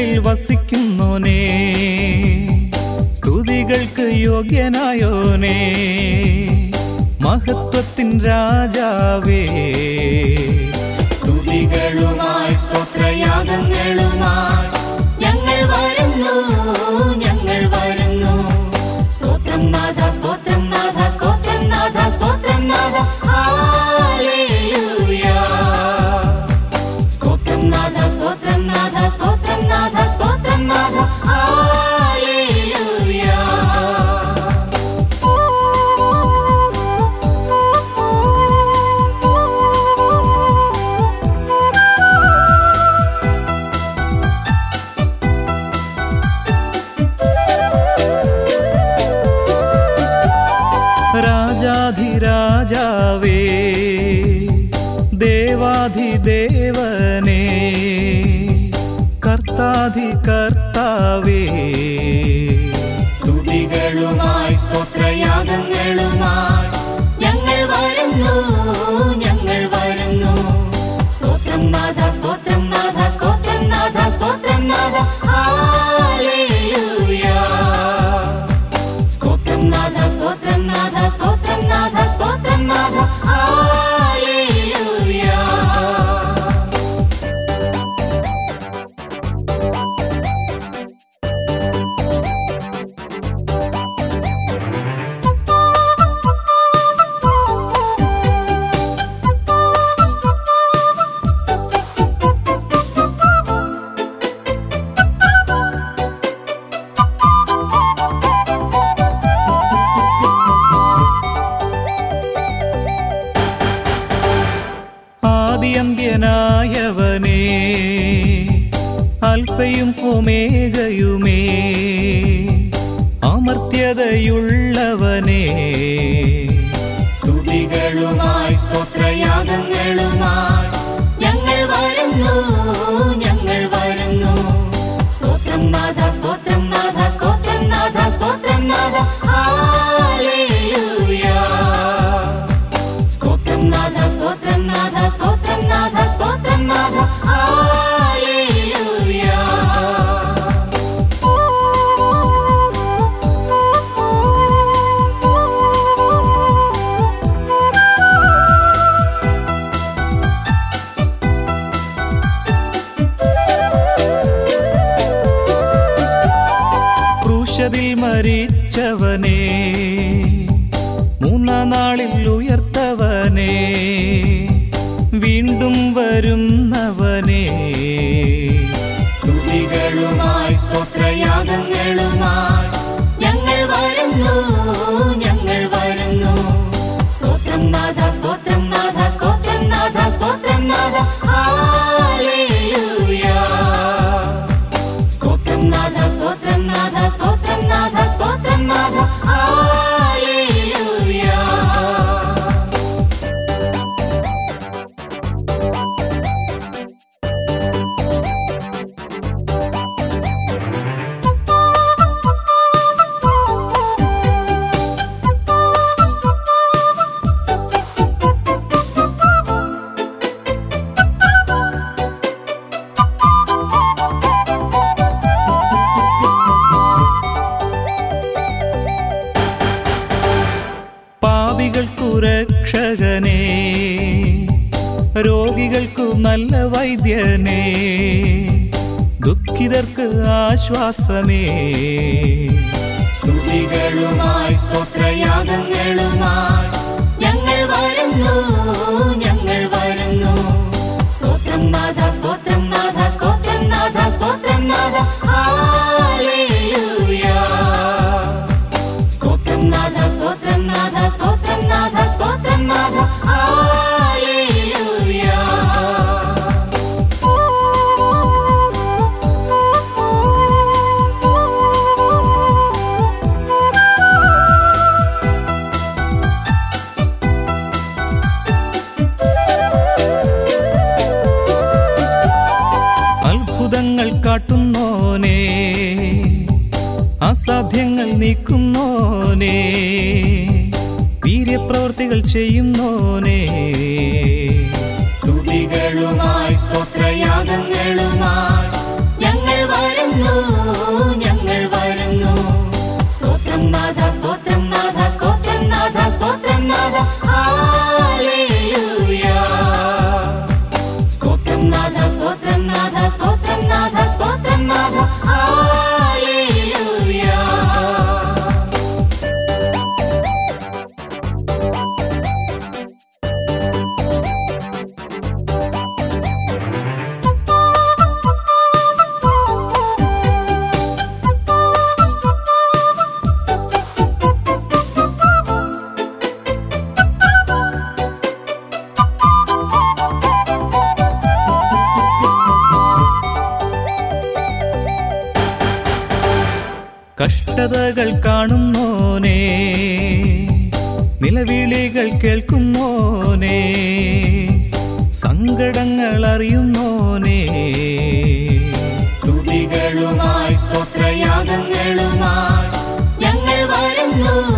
ഉന്നതങ്ങളിൽ വസിക്കുന്നോനേ സ്തുതികൾക്ക് യോഗ്യനായോനേ മഹത്വത്തിൻ രാജാവേ സ്തുതികളുമായി സ്തോത്രയാഗങ്ങളുമായി ഞങ്ങൾ വരുന്നു ഞങ്ങൾ വരുന്നു സ്തോത്രം നാഥ സ്തോത്രം നാഥ സ്തോത്രം നാഥ സ്തോത്രം നാഥ ഹല്ലേലൂയ സ്തോത്രം നാഥ സ്തോത്രം നാഥ സ്തോത്രം നാഥ സ്തോത്രം നാഥ ഹല്ലേലൂയ രാജാധിരാജാവേ ദേവാധിദേവനേ കർത്താധി കർത്താവേ സ്തുതികളുമായി സ്തോത്രയാഗങ്ങളുമായി ഞങ്ങൾ വരുന്നു ഞങ്ങൾ വരുന്നു സ്തോത്രം നാഥ സ്തോത്രം നാഥ സ്തോത്രം നാഥ സ്തോത്രം നാഥ ഹല്ലേലൂയ സ്തോത്രം നാഥ സ്തോത്രം നാഥ സ്തോത്രം നാഥ സ്തോത്രം നാഥ ഹല്ലേലൂയ ആദിയന്ത്യനായവനേ അൽഫയും ഒമേഗയുമേ അമർത്യതയുള്ളവനേ സ്തുതികളുമായി സ്തോത്രയാഗങ്ങളുമായി ഞങ്ങൾ വരുന്നു ഞങ്ങൾ വരുന്നു സ്തോത്രം നാഥ സ്തോത്രം നാഥ സ്തോത്രം നാഥ സ്തോത്രം നാഥ ഹല്ലേലൂയ സ്തോത്രം നാഥ സ്തോത്രം നാഥ സ്തോത്രം നാഥ സ്തോത്രം നാഥ ഹല്ലേലൂയ ക്രൂശതിൽ മരിച്ചവനേ മൂന്നാം നാളിൽ ഉയർത്തവനേ വീണ്ടും വരുന്നവനേ സ്തുതികളുമായി സ്തോത്രയാഗങ്ങളുമായി ഞങ്ങൾ വരുന്നു ഞങ്ങൾ വരുന്നു സ്തോത്രം നാഥ സ്തോത്രം നാഥ സ്തോത്രം നാഥ സ്തോത്രം നാഥ ഹല്ലേലൂയ സ്തോത്രം നാഥ സ്തോത്രം നാഥ സ്തോത്രം നാഥ സ്തോത്രം നാഥ ഹല്ലേലൂയ പാപികൾക്കു രക്ഷകനേ രോഗികൾക്കു നല്ല വൈദ്യനേ ദുഃഖിതർക്ക് ആശ്വാസമേ സ്തുതികളുമായി സ്തോത്രയാഗങ്ങളുമായി ഞങ്ങൾ വരുന്നു ഞങ്ങൾ വരുന്നു സ്തോത്രം നാഥ സ്തോത്രം നാഥ സ്തോത്രം നാഥ സ്തോത്രം നാഥ ഹല്ലേലൂയ സ്തോത്രം നാഥ സ്തോത്രം നാഥ സ്തോത്രം നാഥ സ്തോത്രം നാഥ ഹല്ലേലൂയ അത്ഭുതങ്ങൾ കാട്ടുന്നോനേ അസാധ്യങ്ങൾ നീക്കുന്നോനേ വീര്യപ്രവർത്തികൾ ചെയ്യുന്നോനേ സ്തുതികളുമായി സ്തോത്രയാഗങ്ങളുമായി ഞങ്ങൾ വരുന്നു വരുന്നു ഞങ്ങൾ വരുന്നു സ്തോത്രം നാഥ സ്തോത്രം നാഥ സ്തോത്രം നാഥ സ്തോത്രം നാഥ ഹല്ലേലൂയ സ്തോത്രം നാഥ സ്തോത്രം നാഥ സ്തോത്രം നാഥ സ്തോത്രം നാഥ ഹല്ലേലൂയ കഷ്ടതകൾ കാണുന്നോനേ നിലവിളികൾ കേൾക്കുന്നോനേ സങ്കടങ്ങൾ അറിയുന്നോനേ സ്തുതികളുമായി സ്തോത്രയാഗങ്ങളുമായി ഞങ്ങൾ വരുന്നു